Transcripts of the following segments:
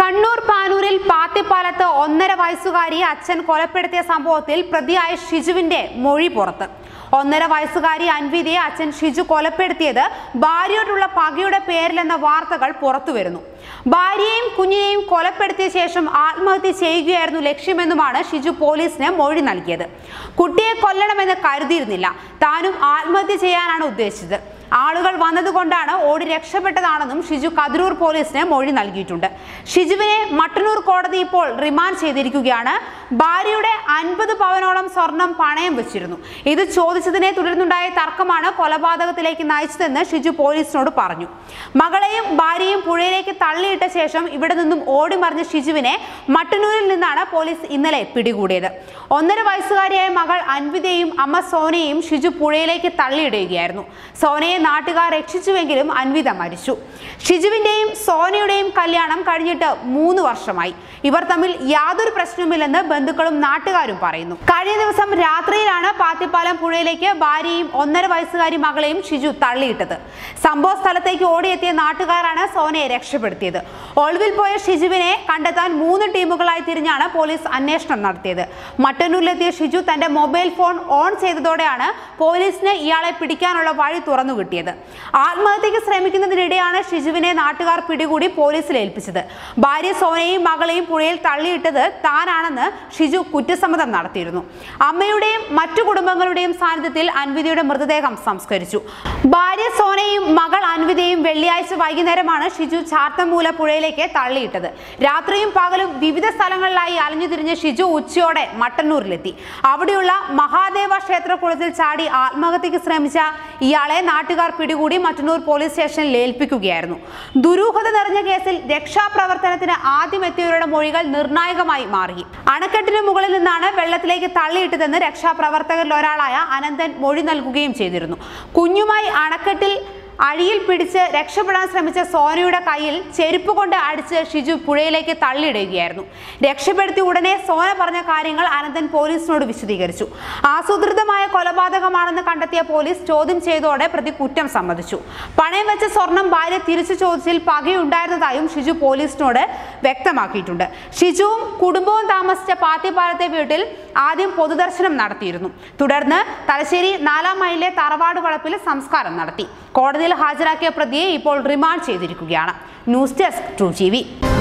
കണ്ണൂർ പാനൂരിൽ പാത്തിപ്പാലത്ത് ഒന്നര വയസ്സുകാരിയെ അച്ഛൻ കൊലപ്പെടുത്തിയ സംഭവത്തിൽ പ്രതിയായ ഷിജുവിന്റെ മൊഴി പുറത്ത് ഒന്നര വയസ്സുകാരി അൻവിതയെ അച്ഛൻ ഷിജു കൊലപ്പെടുത്തിയത് ഭാര്യയോടുള്ള പകയുടെ പേരിലെന്ന വാർത്തകൾ പുറത്തുവരുന്നു ഭാര്യയെയും കുഞ്ഞിനെയും കൊലപ്പെടുത്തിയ ശേഷം ആത്മഹത്യ ചെയ്യുകയായിരുന്നു ലക്ഷ്യമെന്നുമാണ് ഷിജു പോലീസിന് മൊഴി നൽകിയത് കുട്ടിയെ കൊല്ലണമെന്ന് കരുതിയിരുന്നില്ല താനും ആത്മഹത്യ ചെയ്യാനാണ് ഉദ്ദേശിച്ചത് ആളുകൾ വന്നതുകൊണ്ടാണ് ഓടി രക്ഷപ്പെട്ടതാണെന്നും ഷിജു കതിരൂർ പോലീസിന് മൊഴി നൽകിയിട്ടുണ്ട് ഷിജുവിനെ മട്ടന്നൂർ കോടതി ഇപ്പോൾ റിമാൻഡ് ചെയ്തിരിക്കുകയാണ് ഭാര്യയുടെ അൻപത് പവനോളം സ്വർണം പണയം വെച്ചിരുന്നു ഇത് ചോദിച്ചതിനെ തുടർന്നുണ്ടായ തർക്കമാണ് കൊലപാതകത്തിലേക്ക് നയിച്ചതെന്ന് ഷിജു പോലീസിനോട് പറഞ്ഞു മകളെയും ഭാര്യയും പുഴയിലേക്ക് തള്ളിയിട്ട ശേഷം ഇവിടെ നിന്നും ഓടിമറിഞ്ഞ ഷിജുവിനെ മട്ടന്നൂരിൽ നിന്നാണ് പോലീസ് ഇന്നലെ പിടികൂടിയത് ഒന്നര വയസ്സുകാരിയായ മകൾ അൻവിതയും അമ്മ സോനയെയും ഷിജു പുഴയിലേക്ക് തള്ളിയിടുകയായിരുന്നു സോനയെ നാട്ടുകാർ രക്ഷിച്ചുവെങ്കിലും അൻവിത മരിച്ചു ഷിജുവിന്റെയും സോനയുടെയും കല്യാണം കഴിഞ്ഞിട്ട് മൂന്ന് വർഷമായി ഇവർ തമ്മിൽ യാതൊരു പ്രശ്നവുമില്ലെന്ന് ബന്ധുക്കളും നാട്ടുകാരും പറയുന്നു കഴിഞ്ഞ ദിവസം രാത്രിയിലാണ് പാത്തിപ്പാലം പുഴയിലേക്ക് ഭാര്യയും ഒന്നര വയസ്സുകാരി മകളെയും ഷിജു തള്ളിയിട്ടത് സംഭവ സ്ഥലത്തേക്ക് ഓടിയെത്തിയ നാട്ടുകാരാണ് സോനയെ രക്ഷപ്പെടുത്തിയത് ഒളിവിൽ പോയ ഷിജുവിനെ കണ്ടെത്താൻ മൂന്ന് ടീമുകളായി തിരിഞ്ഞാണ് പോലീസ് അന്വേഷണം നടത്തിയത് മട്ടന്നൂരിലെത്തിയ ഷിജു തന്റെ മൊബൈൽ ഫോൺ ഓൺ ചെയ്തതോടെയാണ് പോലീസിന് ഇയാളെ പിടിക്കാനുള്ള വഴി തുറന്നു കിട്ടിയത് ആത്മഹത്യക്ക് ശ്രമിക്കുന്നതിനിടെയാണ് ഷിജുവിനെ നാട്ടുകാർ പിടികൂടി പോലീസിൽ ഏൽപ്പിച്ചത് ഭാര്യ സോനയെയും മകളെയും പുഴയിൽ തള്ളിയിട്ടത് താനാണെന്ന് ഷിജു കുറ്റസമ്മതം നടത്തിയിരുന്നു അമ്മയുടെയും മറ്റു കുടുംബങ്ങളുടെയും സാന്നിധ്യത്തിൽ അൻവിതയുടെ മൃതദേഹം സംസ്കരിച്ചു ഭാര്യ സോനയും മകൾ അൻവിതയും വെള്ളിയാഴ്ച വൈകുന്നേരമാണ് ഷിജു ചാർത്തമൂല പുഴയിലേക്ക് തള്ളിയിട്ടത് രാത്രിയും പകലും വിവിധ സ്ഥലങ്ങളിലായി അലഞ്ഞു തിരിഞ്ഞ ഷിജു ഉച്ചയോടെ മട്ടന്നൂരിലെത്തി അവിടെയുള്ള മഹാദേവ ക്ഷേത്രക്കുളത്തിൽ ചാടി ആത്മഹത്യക്ക് ശ്രമിച്ച ഇയാളെ നാട്ടുകാർ പിടികൂടി മട്ടന്നൂർ പോലീസ് സ്റ്റേഷനിൽ ഏൽപ്പിക്കുകയായിരുന്നു ദുരൂഹത നിറഞ്ഞ കേസിൽ രക്ഷാപ്രവർത്തനത്തിന് ആദ്യം എത്തിയവരുടെ മൊഴികൾ നിർണായകമായി മാറി അണക്കെട്ടിന് മുകളിൽ നിന്നാണ് വെള്ളത്തിലേക്ക് തള്ളിയിട്ടതെന്ന് രക്ഷാപ്രവർത്തകരിൽ ഒരാളായ അനന്തൻ മൊഴി നൽകുകയും ചെയ്തിരുന്നു കുഞ്ഞുമായി അണക്കെട്ടിൽ അഴിയിൽ പിടിച്ച് രക്ഷപ്പെടാൻ ശ്രമിച്ച സോനയുടെ കയ്യിൽ ചെരുപ്പ് കൊണ്ട് അടിച്ച് ഷിജു പുഴയിലേക്ക് തള്ളിയിടുകയായിരുന്നു രക്ഷപ്പെടുത്തി ഉടനെ സോന പറഞ്ഞ കാര്യങ്ങൾ അനന്തൻ പോലീസിനോട് വിശദീകരിച്ചു ആസൂത്രിതമായ കൊലപാതകമാണെന്ന് കണ്ടെത്തിയ പോലീസ് ചോദ്യം ചെയ്തോടെ പ്രതി കുറ്റം സമ്മതിച്ചു പണയം വെച്ച സ്വർണം ഭാര്യ തിരിച്ചു ചോദിച്ചതിൽ പകയുണ്ടായിരുന്നതായും ഷിജു പോലീസിനോട് വ്യക്തമാക്കിയിട്ടുണ്ട് ഷിജുവും കുടുംബവും താമസിച്ച പാത്തിപ്പാലത്തെ വീട്ടിൽ ആദ്യം പൊതുദർശനം നടത്തിയിരുന്നു തുടർന്ന് തലശ്ശേരി നാലാം മൈലിലെ തറവാട് വളപ്പിൽ സംസ്കാരം നടത്തി കോടതിയിൽ ഹാജരാക്കിയ പ്രതിയെ ഇപ്പോൾ റിമാൻഡ് ചെയ്തിരിക്കുകയാണ് news desk to G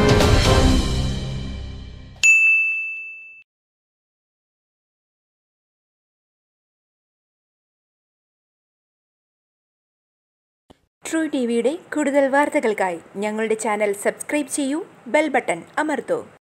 true T വിയുടെ കൂടുതൽ വാർത്തകൾക്കായി ഞങ്ങളുടെ ചാനൽ സബ്സ്ക്രൈബ് ചെയ്യൂ ബെൽ ബട്ടൺ അമർത്തൂ